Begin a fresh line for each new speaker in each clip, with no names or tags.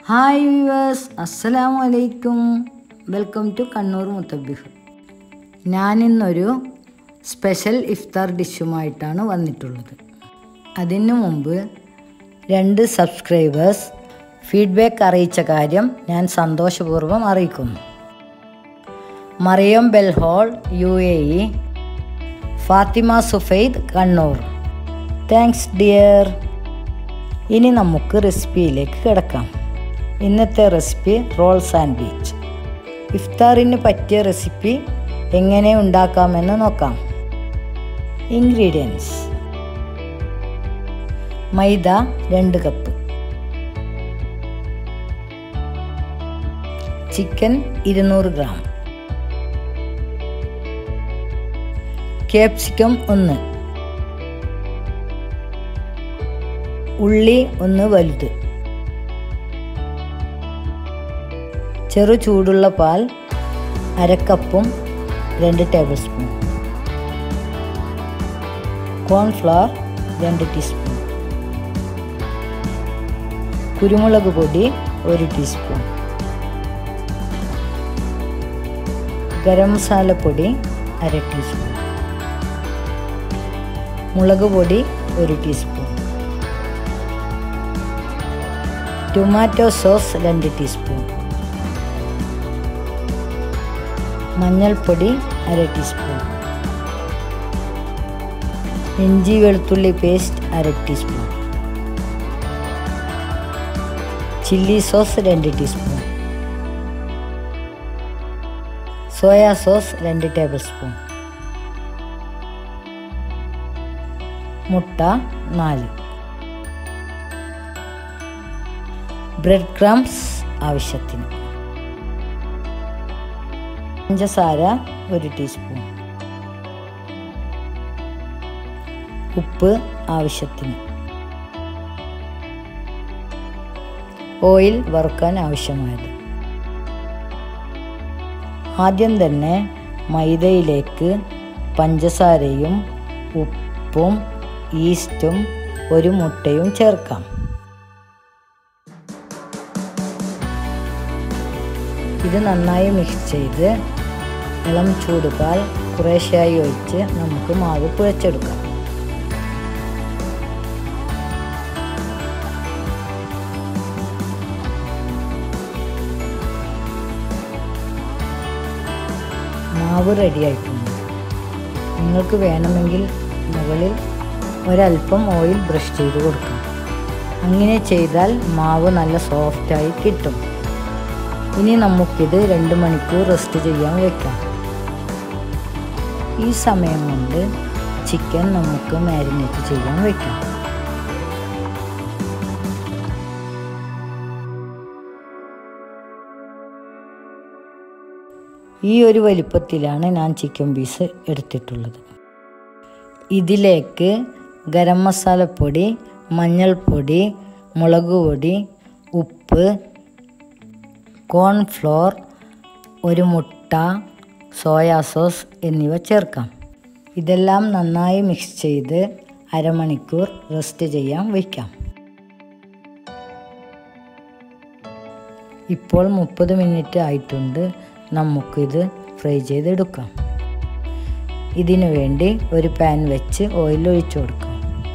hi viewers അസ്സലാമു അലൈക്കും welcome to Kannur മുത്തബിഫ് ഞാനിന്നൊരു സ്പെഷ്യൽ ഇഫ്താർ ഡിഷുമായിട്ടാണ് വന്നിട്ടുള്ളത് അതിനു മുമ്പ് രണ്ട് സബ്സ്ക്രൈബേഴ്സ് ഫീഡ്ബാക്ക് അറിയിച്ച കാര്യം ഞാൻ സന്തോഷപൂർവ്വം അറിയിക്കുന്നു മറിയം ബെൽഹോൾ യു എ ഇ ഫാത്തിമ സുഫൈദ് കണ്ണൂർ താങ്ക്സ് ഡിയർ ഇനി നമുക്ക് റെസിപ്പിയിലേക്ക് കിടക്കാം ഇന്നത്തെ റെസിപ്പി റോൾ സാൻഡ്വിച്ച് ഇഫ്താറിന് പറ്റിയ റെസിപ്പി എങ്ങനെ ഉണ്ടാക്കാമെന്ന് നോക്കാം ഇൻഗ്രീഡിയൻസ് മൈദ രണ്ട് കപ്പ് ചിക്കൻ ഇരുന്നൂറ് ഗ്രാം ക്യാപ്സിക്കം ഒന്ന് ഉള്ളി ഒന്ന് വലുത് ചെറു ചൂടുള്ള പാൽ അരക്കപ്പും രണ്ട് ടേബിൾ സ്പൂൺ കോൺഫ്ലവർ രണ്ട് ടീസ്പൂൺ കുരുമുളക് പൊടി ഒരു ടീസ്പൂൺ ഗരം മസാലപ്പൊടി അര ടീസ്പൂൺ മുളക് പൊടി ഒരു ടീസ്പൂൺ ടൊമാറ്റോ സോസ് രണ്ട് ടീസ്പൂൺ മഞ്ഞൾപ്പൊടി അര ടീസ്പൂൺ ഇഞ്ചി വെളുത്തുള്ളി പേസ്റ്റ് അര ടീസ്പൂൺ ചില്ലി സോസ് രണ്ട് ടീസ്പൂൺ സോയാ സോസ് രണ്ട് ടേബിൾ സ്പൂൺ മുട്ട നാല് ബ്രെഡ് ക്രംസ് ആവശ്യത്തിന് പഞ്ചസാര ഒരു ടീസ്പൂൺ ഉപ്പ് ആവശ്യത്തിന് ഓയിൽ വറുക്കാൻ ആവശ്യമായത് ആദ്യം തന്നെ മൈദയിലേക്ക് പഞ്ചസാരയും ഉപ്പും ഈസ്റ്റും ഒരു മുട്ടയും ചേർക്കാം ഇത് നന്നായി മിക്സ് ചെയ്ത് ഇളം ചൂടുപാൽ കുറേശ്ശായി ഒഴിച്ച് നമുക്ക് മാവ് കുഴച്ചെടുക്കാം മാവ് റെഡിയായിട്ടുണ്ട് നിങ്ങൾക്ക് വേണമെങ്കിൽ മുകളിൽ ഒരല്പം ഓയിൽ ബ്രഷ് ചെയ്ത് കൊടുക്കാം അങ്ങനെ ചെയ്താൽ മാവ് നല്ല സോഫ്റ്റായി കിട്ടും ഇനി നമുക്കിത് രണ്ട് മണിക്കൂർ റെസ്റ്റ് ചെയ്യാൻ വെക്കാം ഈ സമയം കൊണ്ട് ചിക്കൻ നമുക്ക് മാരിനേറ്റ് ചെയ്യാൻ വെക്കാം ഈ ഒരു വലിപ്പത്തിലാണ് ഞാൻ ചിക്കൻ പീസ് എടുത്തിട്ടുള്ളത് ഇതിലേക്ക് ഗരം മസാലപ്പൊടി മഞ്ഞൾപ്പൊടി മുളക് പൊടി ഉപ്പ് കോൺഫ്ലോർ ഒരു മുട്ട സോയാ സോസ് എന്നിവ ചേർക്കാം ഇതെല്ലാം നന്നായി മിക്സ് ചെയ്ത് അരമണിക്കൂർ റെസ്റ്റ് ചെയ്യാൻ വയ്ക്കാം ഇപ്പോൾ മുപ്പത് മിനിറ്റ് ആയിട്ടുണ്ട് നമുക്കിത് ഫ്രൈ ചെയ്തെടുക്കാം ഇതിനു വേണ്ടി ഒരു പാൻ വെച്ച് ഓയിൽ ഒഴിച്ചു കൊടുക്കാം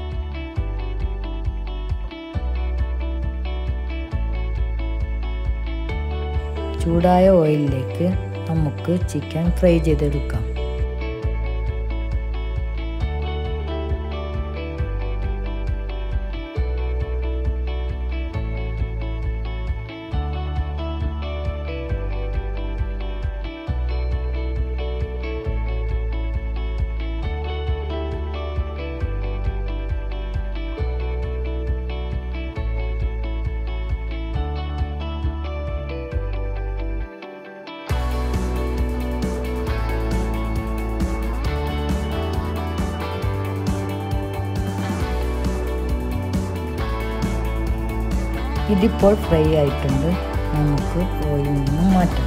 ചൂടായ ഓയിലിലേക്ക് നമുക്ക് ചിക്കൻ ഫ്രൈ ചെയ്തെടുക്കാം ഇതിപ്പോൾ ഫ്രൈ ആയിട്ടുണ്ട് നമുക്ക് ഓയിൽ നിന്നും മാറ്റാം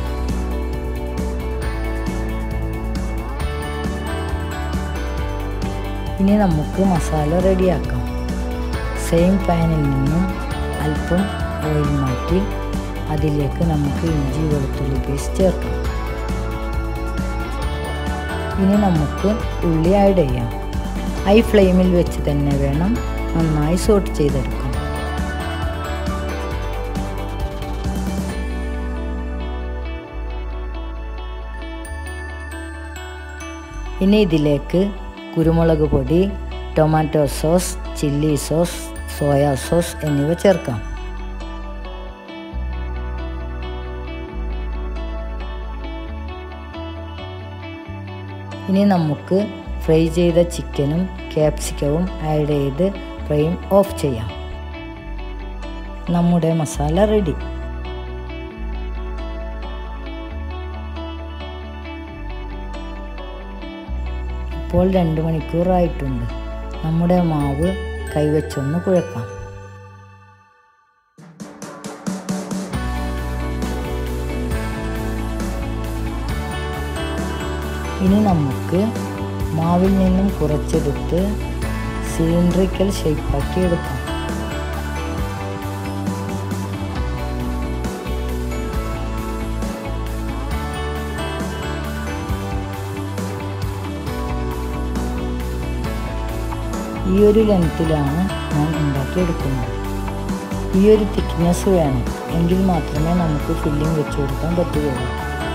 ഇനി നമുക്ക് മസാല റെഡിയാക്കാം സെയിം പാനിൽ നിന്നും അല്പം ഓയിൽ മാറ്റി അതിലേക്ക് നമുക്ക് ഇഞ്ചി വെളുത്തുള്ളി പേസ്റ്റ് ചേർക്കാം ഇനി നമുക്ക് ഉള്ളി ആഡ് ചെയ്യാം ഹൈ ഫ്ലെയിമിൽ വെച്ച് തന്നെ വേണം നന്നായി സോട്ട് ചെയ്തെടുക്കാൻ ഇനി ഇതിലേക്ക് കുരുമുളക് പൊടി tomato sauce chilli sauce soya sauce എന്നിവ ചേർക്കാം ഇനി നമുക്ക് ഫ്രൈ ചെയ്ത ചിക്കനും ക്യാപ്സിക്കവും ആഡ് ചെയ്ത് ഫ്ലെയിം ഓഫ് ചെയ്യാം നമ്മുടെ മസാല റെഡി ഇപ്പോൾ രണ്ട് മണിക്കൂറായിട്ടുണ്ട് നമ്മുടെ മാവ് കൈവച്ചൊന്ന് കുഴക്കാം ഇനി നമുക്ക് മാവിൽ നിന്നും കുറച്ചെടുത്ത് സിലിണ്ടറിക്കൽ ഷേപ്പാക്കി എടുക്കാം ഈ ഒരു ലെങ്ത്തിലാണ് ഞാൻ ഉണ്ടാക്കിയെടുക്കുന്നത് ഈ ഒരു തിക്നെസ് വേണം എങ്കിൽ മാത്രമേ നമുക്ക് ഫില്ലിംഗ് വെച്ച് കൊടുക്കാൻ പറ്റുകയുള്ളൂ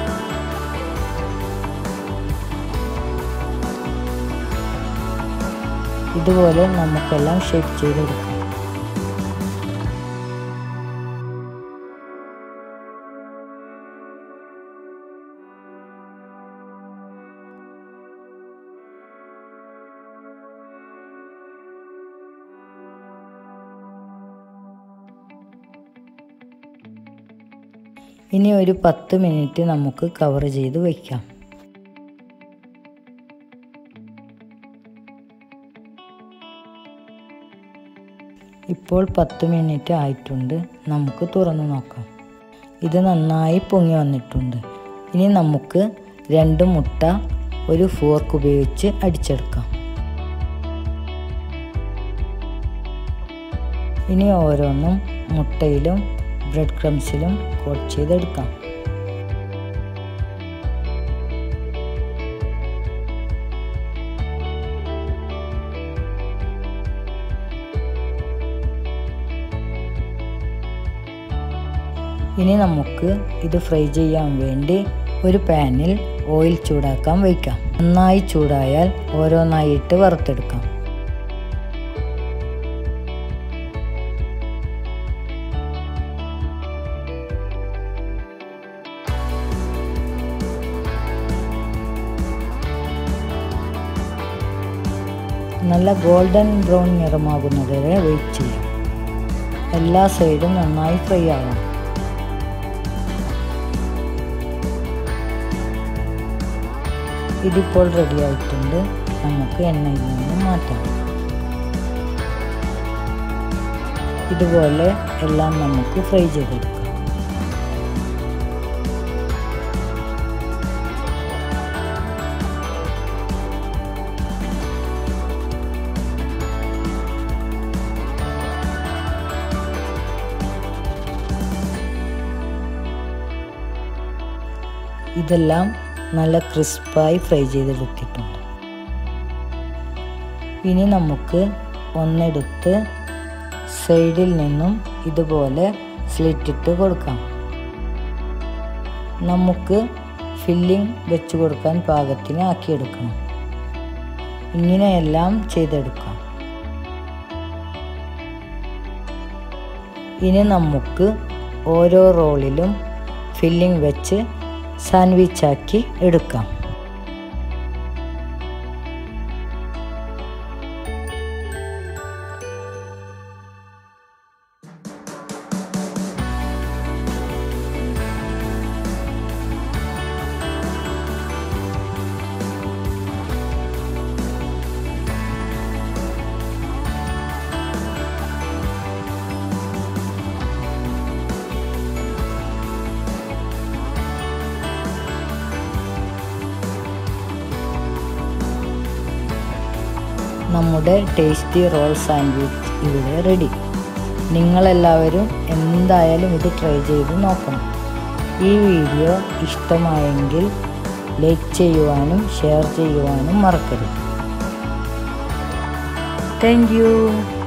ഇതുപോലെ നമുക്കെല്ലാം ഷേപ്പ് ചെയ്തെടുക്കാം ഇനി ഒരു പത്ത് മിനിറ്റ് നമുക്ക് കവർ ചെയ്ത് വയ്ക്കാം ഇപ്പോൾ പത്ത് മിനിറ്റ് ആയിട്ടുണ്ട് നമുക്ക് തുറന്നു നോക്കാം ഇത് നന്നായി പൊങ്ങി വന്നിട്ടുണ്ട് ഇനി നമുക്ക് രണ്ട് മുട്ട ഒരു ഫോർക്ക് ഉപയോഗിച്ച് അടിച്ചെടുക്കാം ഇനി ഓരോന്നും മുട്ടയിലും ബ്രെഡ് ക്രംസിലും കോട്ട് ചെയ്തെടുക്കാം ഇനി നമുക്ക് ഇത് ഫ്രൈ ചെയ്യാൻ വേണ്ടി ഒരു പാനിൽ ഓയിൽ ചൂടാക്കാൻ വയ്ക്കാം നന്നായി ചൂടായാൽ ഓരോന്നായിട്ട് വറുത്തെടുക്കാം നല്ല ഗോൾഡൻ ബ്രൗൺ നിറമാകുന്നത് വരെ വെയിറ്റ് ചെയ്യാം എല്ലാ സൈഡും നന്നായി ഫ്രൈ ആകണം ഇതിപ്പോൾ റെഡി ആയിട്ടുണ്ട് നമുക്ക് എണ്ണയിൽ നിന്ന് മാറ്റാം ഇതുപോലെ എല്ലാം നമുക്ക് ഫ്രൈ ചെയ്തെടുക്കാം ഇതെല്ലാം നല്ല ക്രിസ്പായി ഫ്രൈ ചെയ്തെടുത്തിട്ടുണ്ട് ഇനി നമുക്ക് ഒന്നെടുത്ത് സൈഡിൽ നിന്നും ഇതുപോലെ സ്ലിറ്റിട്ട് കൊടുക്കാം നമുക്ക് ഫില്ലിംഗ് വെച്ച് കൊടുക്കാൻ പാകത്തിന് ആക്കിയെടുക്കണം ഇങ്ങനെയെല്ലാം ചെയ്തെടുക്കാം ഇനി നമുക്ക് ഓരോ റോളിലും ഫില്ലിംഗ് വെച്ച് സാൻഡ്വിച്ചാക്കി എടുക്കാം നമ്മുടെ ടേസ്റ്റി റോൾ സാൻഡ്വിച്ച് ഇവിടെ റെഡി നിങ്ങളെല്ലാവരും എന്തായാലും ഇത് ട്രൈ ചെയ്ത് നോക്കണം ഈ വീഡിയോ ഇഷ്ടമായെങ്കിൽ ലൈക്ക് ചെയ്യുവാനും ഷെയർ ചെയ്യുവാനും മറക്കരുത് താങ്ക് യു